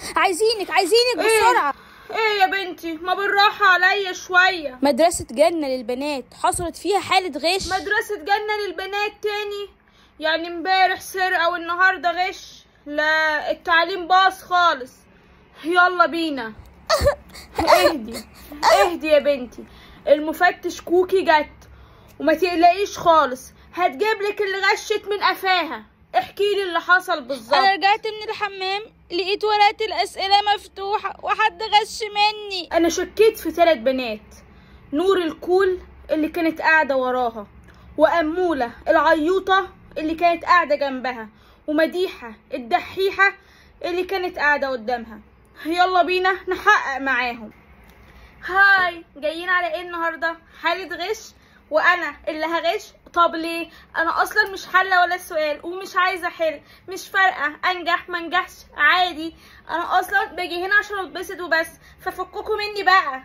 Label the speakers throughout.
Speaker 1: عايزينك عايزينك بسرعه
Speaker 2: ايه يا بنتي ما بالراحة عليا شوية
Speaker 1: مدرسه جنه للبنات حصلت فيها حاله غش
Speaker 2: مدرسة جنة للبنات تاني يعني امبارح سرقة والنهاردة غش لا التعليم باظ خالص يلا بينا اهدي اهدي يا بنتي المفتش كوكي جت وما تقلقيش خالص هتجيب لك اللي غشت من قفاها احكي لي اللي حصل بالظبط
Speaker 1: انا رجعت من الحمام لقيت ورقه الاسئله مفتوحه وحد غش مني
Speaker 2: انا شكيت في ثلاث بنات نور الكول اللي كانت قاعده وراها واموله العيوطه اللي كانت قاعده جنبها ومديحه الدحيحه اللي كانت قاعده قدامها يلا بينا نحقق معاهم هاي جايين على ايه النهارده حاله غش وانا اللي هغش طب ليه انا اصلا مش حله ولا سؤال ومش عايزه احل مش فارقه انجح ما انجحش عادي انا اصلا باجي هنا عشان اتبسط وبس ففككوا مني بقى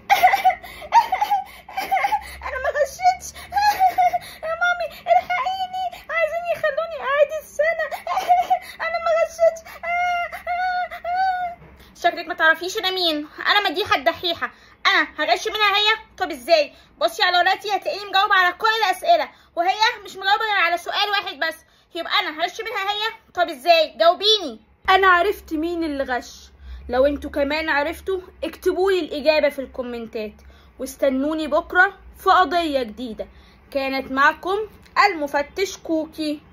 Speaker 2: انا ما غشيتش يا مامي الحقيني عايزين يخلوني اعيد السنه انا ما غشيتش شكلك ما تعرفيش انا مين انا مديحه الدحيحه انا هغش منها هي طب ازاي بصي على ورقتي هتلاقيني مجاوبه على كل الاسئله وهي مش مجاوبه غير على سؤال واحد بس يبقى انا هغش منها هي طب ازاي جاوبيني انا عرفت مين اللي غش لو انتوا كمان عرفتوا اكتبوا لي الاجابه في الكومنتات واستنوني بكره في قضيه جديده كانت معكم المفتش كوكي